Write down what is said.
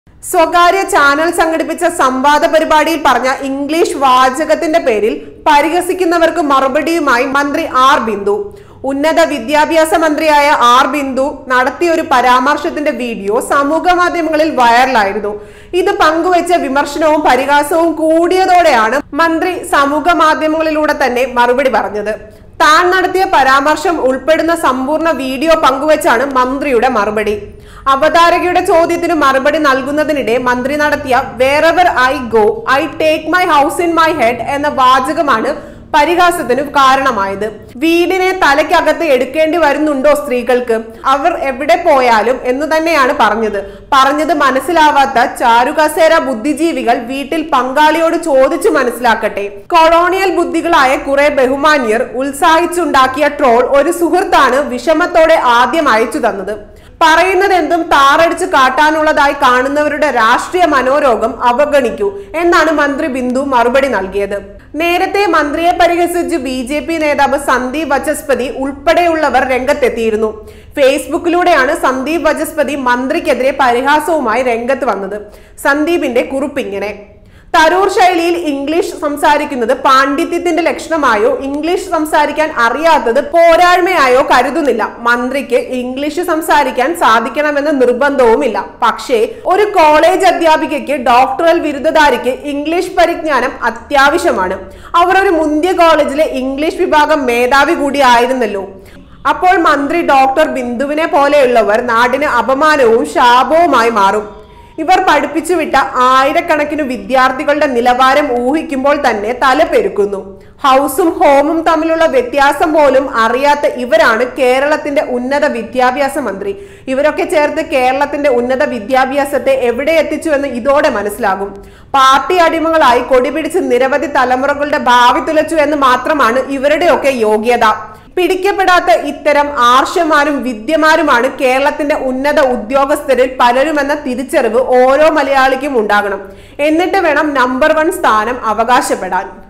സ്വകാര്യ ചാനൽ സംഘടിപ്പിച്ച സംവാദ പരിപാടിയിൽ പറഞ്ഞ ഇംഗ്ലീഷ് വാചകത്തിന്റെ പേരിൽ പരിഹസിക്കുന്നവർക്ക് മറുപടിയുമായി മന്ത്രി ആർ ബിന്ദു ഉന്നത വിദ്യാഭ്യാസ മന്ത്രിയായ ആർ ബിന്ദു നടത്തിയ ഒരു പരാമർശത്തിന്റെ വീഡിയോ സമൂഹ മാധ്യമങ്ങളിൽ വൈറലായിരുന്നു ഇത് പങ്കുവച്ച വിമർശനവും പരിഹാസവും കൂടിയതോടെയാണ് മന്ത്രി സമൂഹ മാധ്യമങ്ങളിലൂടെ തന്നെ മറുപടി പറഞ്ഞത് താൻ നടത്തിയ പരാമർശം ഉൾപ്പെടുന്ന സമ്പൂർണ്ണ വീഡിയോ പങ്കുവച്ചാണ് മന്ത്രിയുടെ മറുപടി അവതാരകയുടെ ചോദ്യത്തിന് മറുപടി നൽകുന്നതിനിടെ മന്ത്രി നടത്തിയ wherever I go I take my house in my head എന്ന വാചകമാണ് പരിഹാസത്തിന് കാരണമായത് വീടിനെ തലയ്ക്കകത്ത് എടുക്കേണ്ടി വരുന്നുണ്ടോ സ്ത്രീകൾക്ക് അവർ എവിടെ പോയാലും എന്ന് തന്നെയാണ് പറഞ്ഞത് പറഞ്ഞത് മനസ്സിലാവാത്ത ചാരുകസേര ബുദ്ധിജീവികൾ വീട്ടിൽ പങ്കാളിയോട് ചോദിച്ചു മനസ്സിലാക്കട്ടെ കൊളോണിയൽ ബുദ്ധികളായ കുറെ ബഹുമാന്യർ ഉത്സാഹിച്ചുണ്ടാക്കിയ ട്രോൾ ഒരു സുഹൃത്താണ് വിഷമത്തോടെ ആദ്യം അയച്ചു തന്നത് പറയുന്നത് എന്തും താറടിച്ച് കാട്ടാനുള്ളതായി കാണുന്നവരുടെ രാഷ്ട്രീയ മനോരോഗം അവഗണിക്കൂ എന്നാണ് മന്ത്രി ബിന്ദു മറുപടി നൽകിയത് നേരത്തെ മന്ത്രിയെ പരിഹസിച്ച് ബി ജെ പി നേതാവ് സന്ദീപ് വചസ്പതി ഉൾപ്പെടെയുള്ളവർ രംഗത്തെത്തിയിരുന്നു ഫേസ്ബുക്കിലൂടെയാണ് സന്ദീപ് വചസ്പതി മന്ത്രിക്കെതിരെ പരിഹാസവുമായി രംഗത്ത് വന്നത് സന്ദീപിന്റെ കുറിപ്പിങ്ങനെ തരൂർ ശൈലിയിൽ ഇംഗ്ലീഷ് സംസാരിക്കുന്നത് പാണ്ഡിത്യത്തിന്റെ ലക്ഷണമായോ ഇംഗ്ലീഷ് സംസാരിക്കാൻ അറിയാത്തത് പോരായ്മയായോ കരുതുന്നില്ല മന്ത്രിക്ക് ഇംഗ്ലീഷ് സംസാരിക്കാൻ സാധിക്കണമെന്ന നിർബന്ധവുമില്ല പക്ഷേ ഒരു കോളേജ് അധ്യാപികയ്ക്ക് ഡോക്ടറൽ ബിരുദധാരിക്ക് ഇംഗ്ലീഷ് പരിജ്ഞാനം അത്യാവശ്യമാണ് അവർ ഒരു മുന്തിയ കോളേജിലെ ഇംഗ്ലീഷ് വിഭാഗം മേധാവി കൂടിയായിരുന്നല്ലോ അപ്പോൾ മന്ത്രി ഡോക്ടർ ബിന്ദുവിനെ പോലെയുള്ളവർ നാടിന് അപമാനവും ശാപവുമായി മാറും ഇവർ പഠിപ്പിച്ചുവിട്ട ആയിരക്കണക്കിന് വിദ്യാർത്ഥികളുടെ നിലവാരം ഊഹിക്കുമ്പോൾ തന്നെ തല പെരുക്കുന്നു ഹൗസും ഹോമും തമ്മിലുള്ള വ്യത്യാസം പോലും അറിയാത്ത ഇവരാണ് കേരളത്തിന്റെ ഉന്നത വിദ്യാഭ്യാസ മന്ത്രി ഇവരൊക്കെ ചേർത്ത് കേരളത്തിന്റെ ഉന്നത വിദ്യാഭ്യാസത്തെ എവിടെ എത്തിച്ചുവെന്ന് ഇതോടെ മനസ്സിലാകും പാർട്ടി അടിമകളായി കൊടിപിടിച്ച് നിരവധി തലമുറകളുടെ ഭാവി തുലച്ചു എന്ന് മാത്രമാണ് ഇവരുടെയൊക്കെ യോഗ്യത പിടിക്കപ്പെടാത്ത ഇത്തരം ആർഷമാരും വിദ്യമാരുമാണ് കേരളത്തിന്റെ ഉന്നത ഉദ്യോഗസ്ഥരിൽ പലരുമെന്ന തിരിച്ചറിവ് ഓരോ മലയാളിക്കും ഉണ്ടാകണം എന്നിട്ട് വേണം നമ്പർ വൺ സ്ഥാനം അവകാശപ്പെടാൻ